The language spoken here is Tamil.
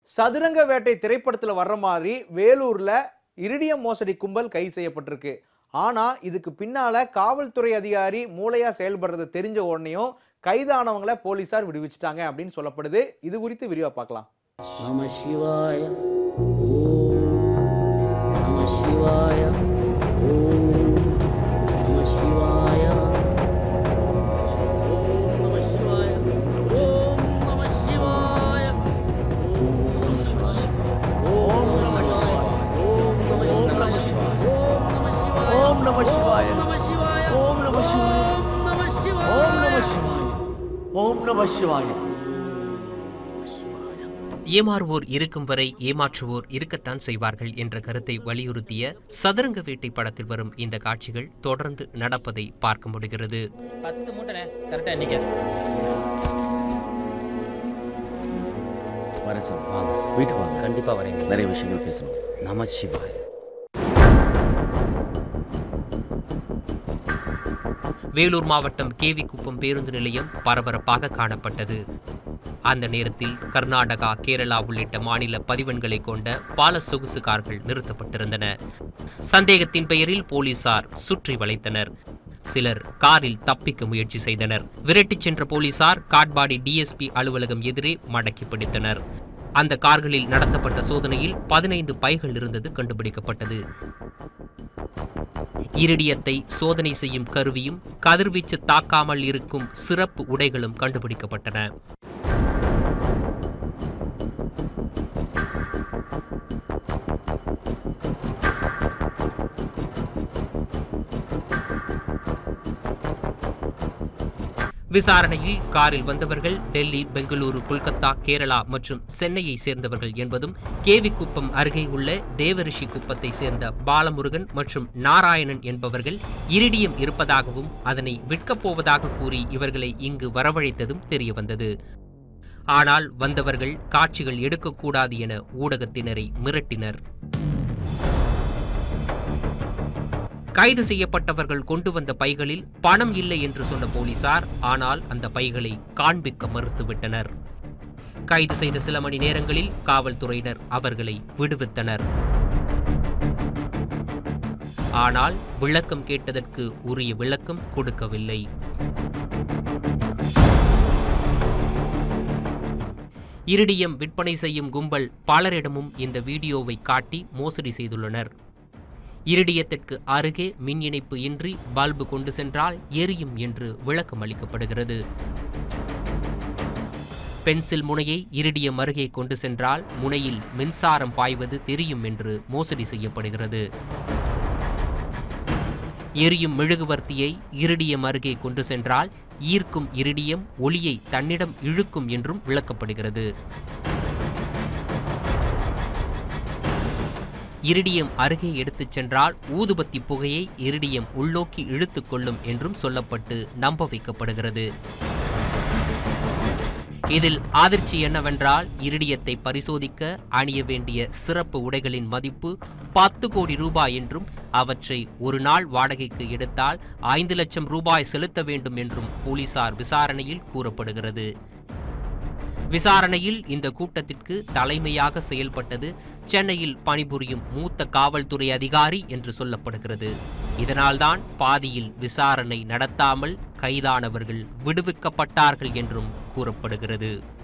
சதுரங்க வேட்டை திரைப்படத்தில் வர்ற மாதிரி வேலூரில் இரிடியம் மோசடி கும்பல் கைது செய்யப்பட்டிருக்கு ஆனால் இதுக்கு பின்னால் காவல்துறை அதிகாரி மூளையாக செயல்படுறது தெரிஞ்ச உடனேயும் கைதானவங்களை போலீஸார் விடுவிச்சிட்டாங்க அப்படின்னு சொல்லப்படுது இது குறித்து விரிவாக பார்க்கலாம் நம சிவாய ஓம் நம சிவாய ஓம் நம சிவாய ஓம் நம சிவாய ஓம் நம சிவாய ஓம் நம சிவாய ஓம் நம சிவாய ஓம் நம சிவாய ஓம் நம சிவாய ஓம் நம சிவாய ஓம் நம சிவாய ஓம் நம சிவாய ஓம் நம சிவாய ஓம் நம சிவாய ஏமாறுவோர் இருக்கும் வரை ஏமாற்றுவோர் இருக்கத்தான் செய்வார்கள் என்ற கருத்தை வலியுறுத்திய சதுரங்க வேட்டை படத்தில் வரும் இந்த காட்சிகள் தொடர்ந்து நடப்பதை பார்க்க முடிகிறது பத்து மூட்டைண்ணே கரெக்டாக நிற்க வரேன் சார் வாங்க வீட்டுக்கு வாங்க கண்டிப்பாக வரேங்க நிறைய விஷயங்கள் பேசணும் நம சிவாய வேலூர் மாவட்டம் கேவி குப்பம் பேருந்து நிலையம் பரபரப்பாக காணப்பட்டது அந்த நேரத்தில் கர்நாடகா கேரளா உள்ளிட்ட மாநில பதிவெண்களை கொண்ட பால சொகுசு கார்கள் நிறுத்தப்பட்டிருந்தன சந்தேகத்தின் பெயரில் போலீசார் சுற்றி வளைத்தனர் சிலர் காரில் தப்பிக்க முயற்சி செய்தனர் விரட்டிச் சென்ற போலீசார் காட்பாடி டிஎஸ்பி அலுவலகம் எதிரே மடக்கி பிடித்தனர் அந்த கார்களில் நடத்தப்பட்ட சோதனையில் பதினைந்து பைகள் இருந்தது கண்டுபிடிக்கப்பட்டது இரிடியத்தை சோதனை செய்யும் கருவியும் கதிர்வீச்சு தாக்காமல் இருக்கும் சிறப்பு உடைகளும் கண்டுபிடிக்கப்பட்டன விசாரணையில் காரில் வந்தவர்கள் டெல்லி பெங்களூரு கொல்கத்தா கேரளா மற்றும் சென்னையை சேர்ந்தவர்கள் என்பதும் கேவிக்குப்பம் அருகே உள்ள தேவரிஷி குப்பத்தை சேர்ந்த பாலமுருகன் மற்றும் நாராயணன் என்பவர்கள் இரிடியம் இருப்பதாகவும் அதனை விற்கப் போவதாக கூறி இவர்களை இங்கு வரவழைத்ததும் தெரியவந்தது ஆனால் வந்தவர்கள் காட்சிகள் எடுக்கக்கூடாது என ஊடகத்தினரை மிரட்டினர் கைது செய்யப்பட்டவர்கள் கொண்டு வந்த பைகளில் பணம் இல்லை என்று சொன்ன போலீசார் ஆனால் அந்த பைகளை காண்பிக்க மறுத்துவிட்டனர் கைது செய்த சில மணி நேரங்களில் காவல்துறையினர் அவர்களை விடுவித்தனர் ஆனால் விளக்கம் கேட்டதற்கு உரிய விளக்கம் கொடுக்கவில்லை இரிடியம் விற்பனை செய்யும் கும்பல் பலரிடமும் இந்த வீடியோவை காட்டி மோசடி செய்துள்ளனர் இரிடியத்திற்கு அருகே மின் இணைப்பு இன்றி பல்பு கொண்டு சென்றால் எரியும் என்று விளக்கம் அளிக்கப்படுகிறது பென்சில் முனையை இரிடியம் அருகே கொண்டு சென்றால் முனையில் மின்சாரம் பாய்வது தெரியும் என்று மோசடி செய்யப்படுகிறது எரியும் மெழுகுவர்த்தியை இரிடியம் அருகே கொண்டு சென்றால் ஈர்க்கும் இரிடியம் ஒளியை தன்னிடம் இழுக்கும் என்றும் விளக்கப்படுகிறது இரிடியம் அருகே எடுத்துச் சென்றால் ஊதுபத்தி புகையை இரிடியம் உள்நோக்கி இழுத்துக் கொள்ளும் என்றும் சொல்லப்பட்டு நம்ப வைக்கப்படுகிறது இதில் அதிர்ச்சி என்னவென்றால் இரிடியத்தை பரிசோதிக்க அணிய வேண்டிய சிறப்பு உடைகளின் மதிப்பு பத்து கோடி ரூபாய் என்றும் அவற்றை ஒரு நாள் வாடகைக்கு எடுத்தால் ஐந்து லட்சம் ரூபாய் செலுத்த வேண்டும் என்றும் போலீசார் விசாரணையில் கூறப்படுகிறது விசாரணையில் இந்த கூட்டத்திற்கு தலைமையாக செயல்பட்டது சென்னையில் பணிபுரியும் மூத்த காவல்துறை அதிகாரி என்று சொல்லப்படுகிறது இதனால்தான் பாதியில் விசாரணை நடத்தாமல் கைதானவர்கள் விடுவிக்கப்பட்டார்கள் என்றும் கூறப்படுகிறது